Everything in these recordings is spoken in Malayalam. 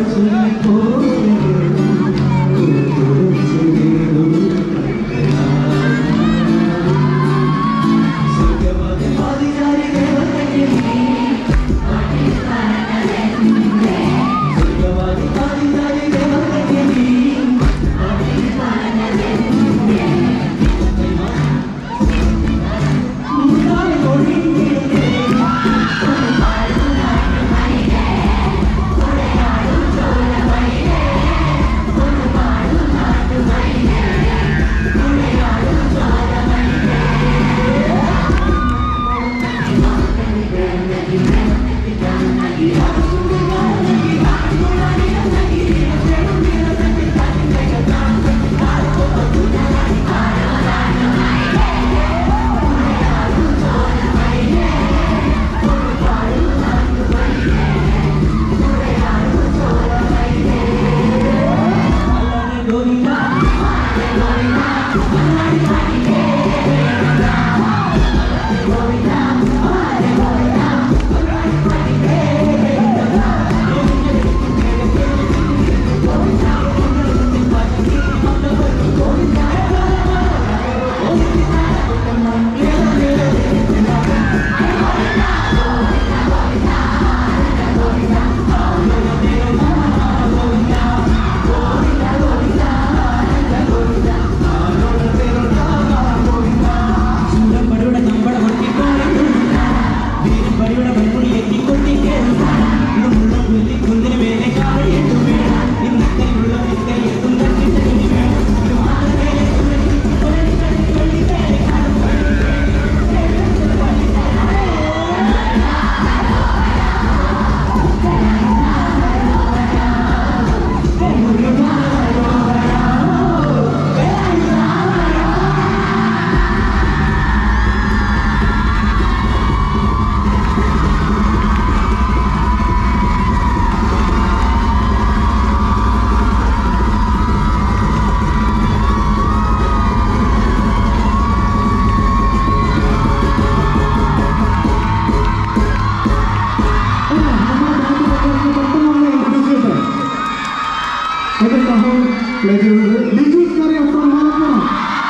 ലിജൂസ് കറിയ ഫ്രം മലപ്പുറം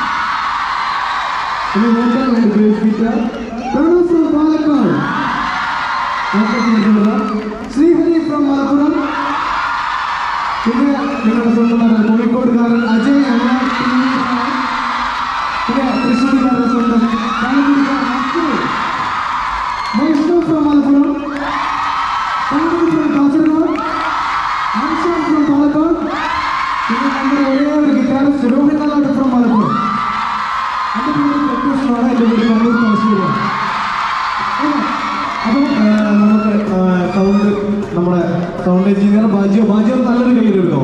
ഇനി vocal and bass guitar Pranav from Palakkad Sreehari from Malappuram പിന്നെ നിങ്ങളുടെ സ്വന്തമായ കോഴിക്കോടുകാരൻ അജയ് എന്ന പിന്നെ തൃശ്ശൂരുകാരൻ സ്വന്തം കാഞ്ഞിരക്കാരൻ Afsal. Vaishnav from Malappuram Kannur from Kasaragod Ansar from Palakkad പിന്നെ നമ്മുടെ ഒരേ ഒരു ഗിറ്റാറിസ്റ്റ് രോഹിത് നാലാട്ട് ഫ്രം മലപ്പുറം എൻ്റെ പേര് പ്രത്യൂഷനാണ് എൻ്റെ വീട് കണ്ണൂർ തലശ്ശേരിയാണ് അപ്പം നമുക്ക് സൗണ്ട് നമ്മുടെ സൗണ്ട് എഞ്ചിനീയർ ബാജിയോ ബാജിയോ നല്ലൊരു കയ്യിൽ എടുക്കാമോ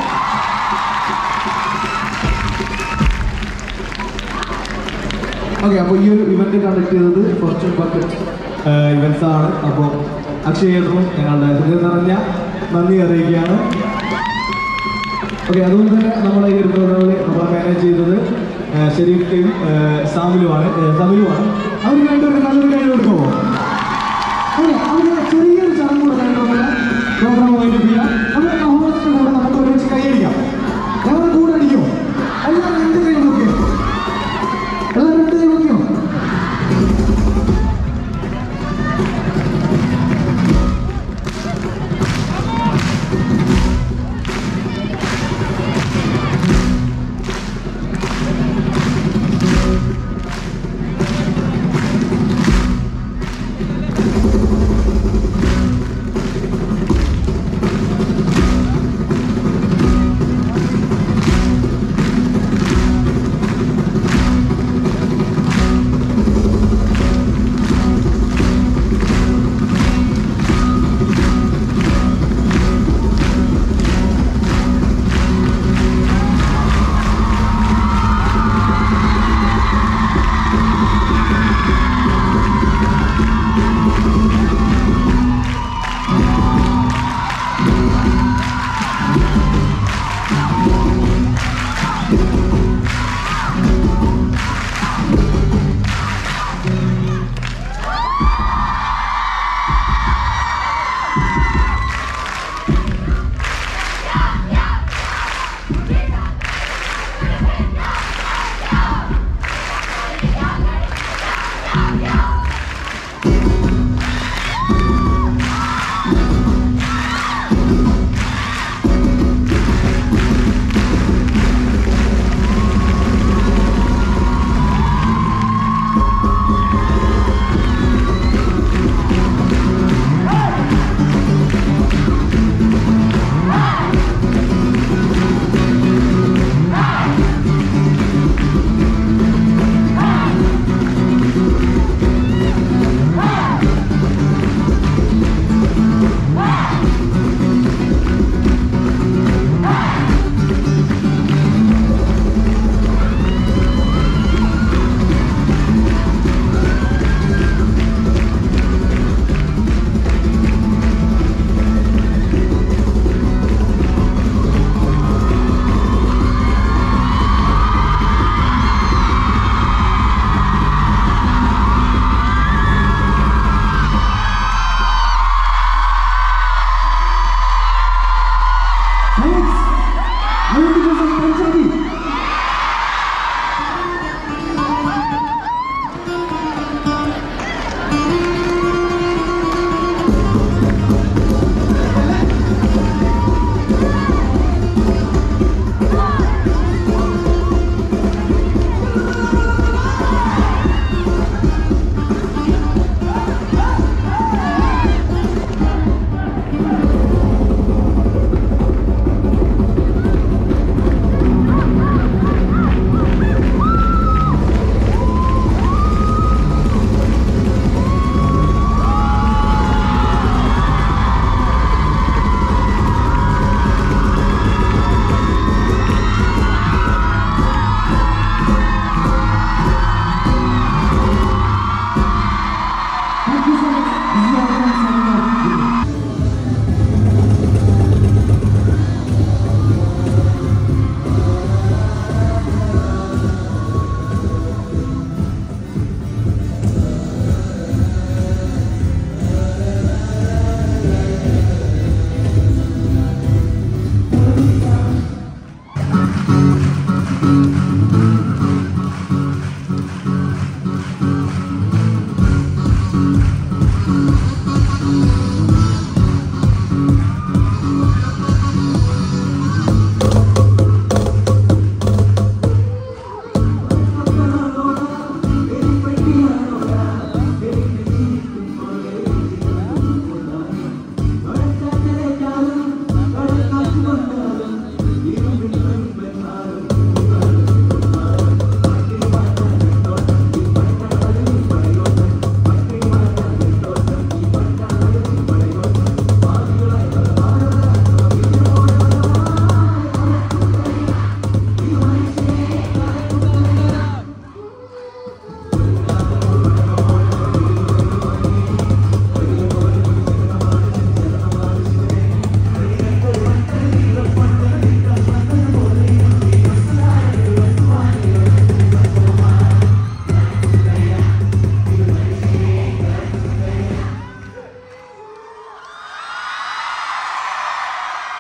ഓക്കെ അപ്പോൾ ഈ ഒരു ഇവന്റ് കണ്ടക്ട് ചെയ്തത് ഫോർച്യൂൺ ബക്കറ്റ് ഇവന്റ്സ് ആണ് അപ്പോൾ അക്ഷയേട്ടനും ഞങ്ങളുടെ ഹൃദയം നിറഞ്ഞ നന്ദി അറിയിക്കുകയാണ് ഓക്കെ അതുകൊണ്ട് തന്നെ നമ്മളെ ഈ ഒരു പ്രോഗ്രാമിൽ നമ്മളെ മാനേജ് ചെയ്തത് ഷെരീഫ് ടീം സാമിലുമാണ് സാമിലുമാണ് അവർക്ക് രണ്ടുപേർക്ക് നല്ലൊരു കൈ കൊടുക്കുമോ